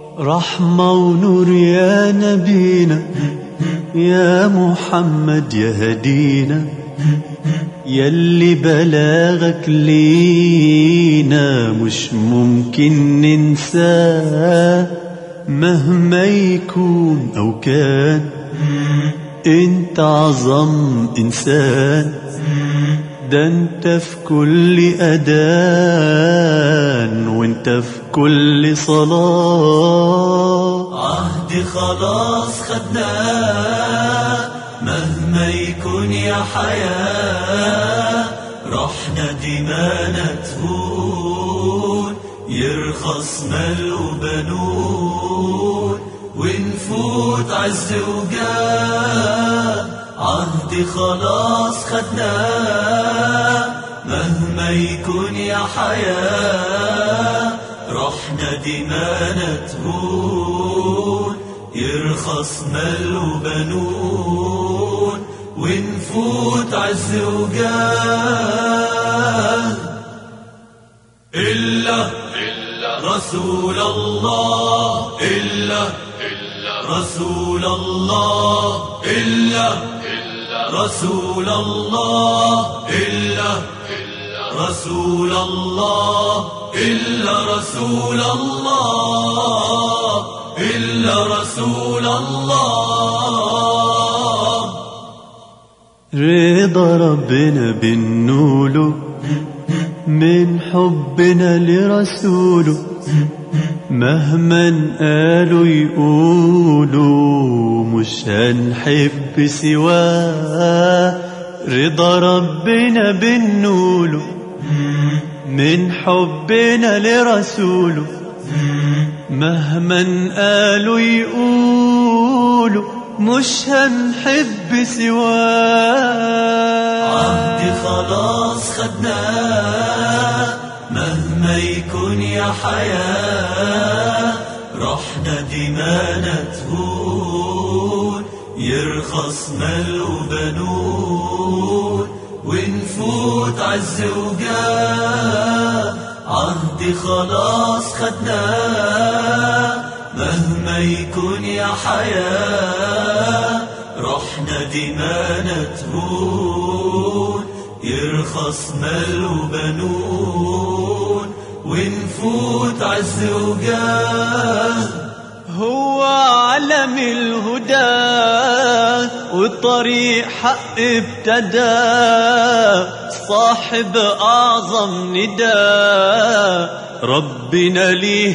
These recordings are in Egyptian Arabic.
رحمة ونور يا نبينا يا محمد يا هدينا يلي بلاغك لينا مش ممكن ننساه مهما يكون أو كان انت عظم إنسان ده انت في كل أذان وانت في كل صلاة عهد خلاص خدناه مهما يكون يا حياة رحنا دمانا تهون يرخص مال وبنون ونفوت عز وجاه عهد خلاص خدناه مهما يكون يا حياة رحنا دمانا تهون يرخص مال وبنون ونفوت عز وجاه إلا رسول الله إلا رسول الله إلا رسول الله إلا رسول الله إلا رسول الله إلا رسول الله رضا ربنا بنوله من حبنا لرسوله مهما قالوا يقولوا مش هنحب سواه رضا ربنا بنوله من حبنا لرسوله مهما قالوا يقولوا مش هنحب سواه عهد خلاص خدناه مهما يكون يا حياة رحنا دمانا تهون يرخص مال وبنون ونفوت عز وجاه عهد خلاص خدناه مهما يكون يا حياة رحنا دمانا تهون يرخص مال وبنون ونفوت عز وجاه هو علم الهدى والطريق حق ابتدى صاحب أعظم ندى ربنا ليه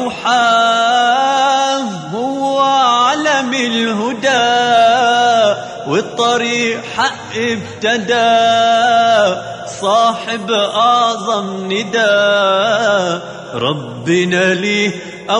أوحاه هو علم الهدى والطريق حق ابتدى صاحب أعظم ندى ربنا ليه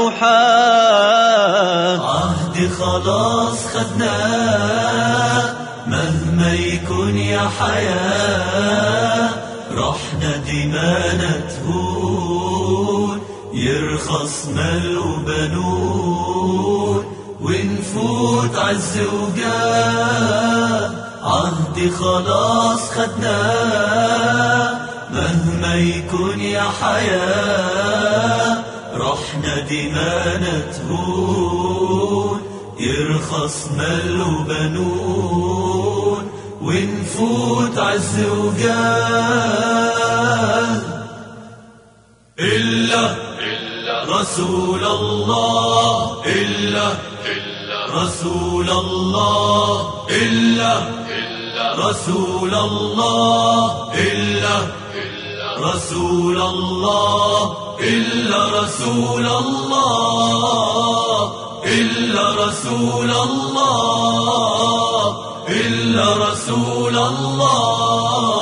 أوحاه عهد خلاص خدناه مهما يكون يا حياة رحنا دمانا تهون يرخص مال وبنون ونفوت عز وجاه عهد خلاص خدناه مهما يكون يا حياة رحنا دمانا تهون يرخص مال وبنون ونفوت عز وجاه إلا رسول الله إلا رسول الله إلا رسول الله إلا رسول الله إلا رسول الله إلا رسول الله إلا رسول الله